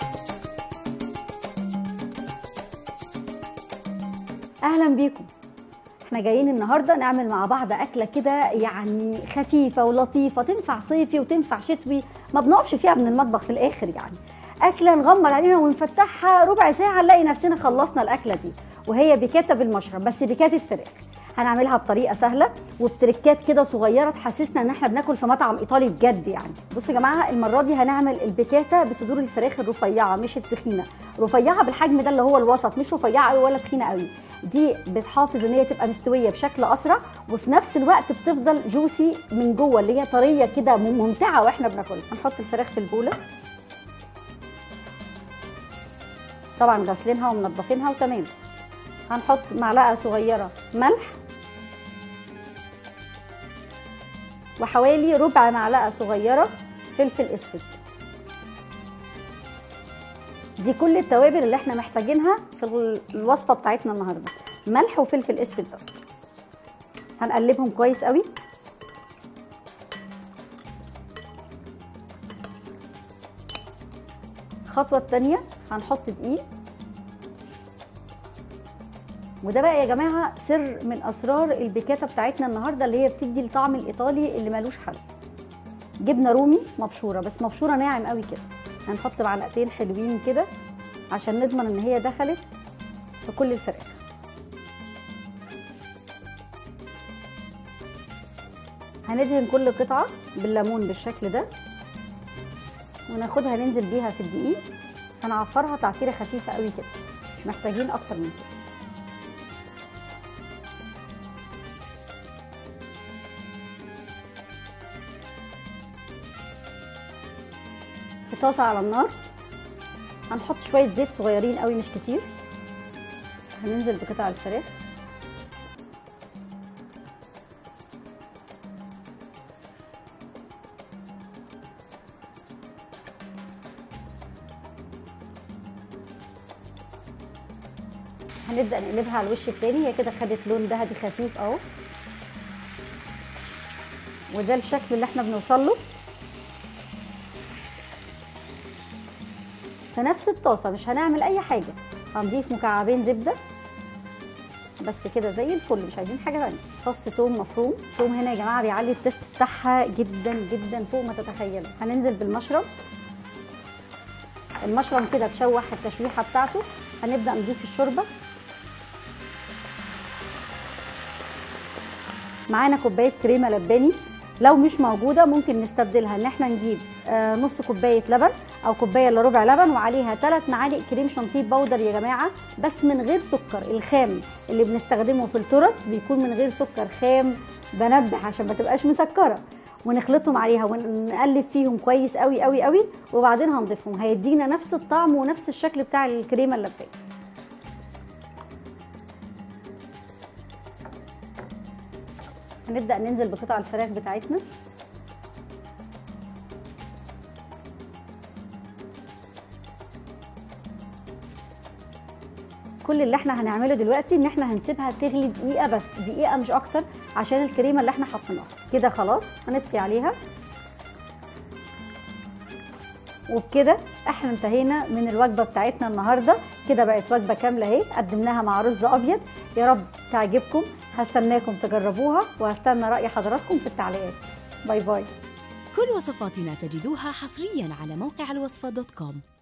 اهلا بيكم احنا جايين النهارده نعمل مع بعض اكله كده يعني خفيفه ولطيفه تنفع صيفي وتنفع شتوي ما بنقفش فيها من المطبخ في الاخر يعني اكله نغمض علينا ونفتحها ربع ساعه نلاقي نفسنا خلصنا الاكله دي وهي بيكاتا بالمشروم بس بيكاتا فراخ هنعملها بطريقه سهله وبتركات كده صغيره تحسسنا ان احنا بناكل في مطعم ايطالي بجد يعني بصوا يا جماعه المره دي هنعمل البيكاتا بصدور الفراخ الرفيعه مش التخينه رفيعه بالحجم ده اللي هو الوسط مش رفيعه قوي ولا تخينه قوي دي بتحافظ ان هي تبقى مستويه بشكل اسرع وفي نفس الوقت بتفضل جوسي من جوه اللي هي طريه كده ممتعه واحنا بناكلها هنحط الفراخ في البوله طبعا غاسلينها ومنضفينها وتمام هنحط معلقه صغيره ملح وحوالي ربع معلقه صغيره فلفل اسود دي كل التوابل اللي احنا محتاجينها في الوصفه بتاعتنا النهارده ملح وفلفل اسود بس هنقلبهم كويس قوي الخطوه الثانيه هنحط دقيق وده بقى يا جماعه سر من اسرار البيكاتا بتاعتنا النهارده اللي هي بتدي الطعم الايطالي اللي ملوش حل جبنه رومي مبشوره بس مبشوره ناعم قوي كده هنحط معلقتين حلوين كده عشان نضمن ان هي دخلت في كل الفراخ هندهن كل قطعه بالليمون بالشكل ده وناخدها ننزل بيها في الدقيق هنعفرها تعفيره خفيفه قوي كده مش محتاجين اكتر من كده في طاسه على النار هنحط شويه زيت صغيرين قوي مش كتير هننزل بقطع الفراخ هنبدا نقلبها على الوش التاني هي كده خدت لون ذهبي خفيف اهو وده الشكل اللي احنا بنوصل له في نفس الطاسه مش هنعمل اي حاجه هنضيف مكعبين زبده بس كده زي الفل مش عايزين حاجه ثانيه فص توم مفروم توم هنا يا جماعه بيعلي التست بتاعها جدا جدا فوق ما تتخيلوا هننزل بالمشرب المشرب كده تشوح التشويحه بتاعته هنبدا نضيف الشوربه معانا كوبايه كريمه لباني لو مش موجوده ممكن نستبدلها ان احنا نجيب آه نص كوبايه لبن او كوبايه الا ربع لبن وعليها 3 معالق كريم شانتيه باودر يا جماعه بس من غير سكر الخام اللي بنستخدمه في التورت بيكون من غير سكر خام بنبه عشان ما تبقاش مسكره ونخلطهم عليها ونقلب فيهم كويس قوي قوي قوي وبعدين هنضيفهم هيدينا نفس الطعم ونفس الشكل بتاع الكريمه اللباني هنبدا ننزل بقطع الفراخ بتاعتنا كل اللي احنا هنعمله دلوقتي ان احنا هنسيبها تغلي دقيقه بس دقيقه مش اكتر عشان الكريمه اللي احنا حاطينها كده خلاص هنطفي عليها وبكده احنا انتهينا من الوجبه بتاعتنا النهارده كده بقت وجبه كامله اهي قدمناها مع رز ابيض يا رب تعجبكم هستناكم تجربوها وهستنى راي حضراتكم في التعليقات باي باي كل وصفاتنا تجدوها حصريا على موقع الوصفة دوت كوم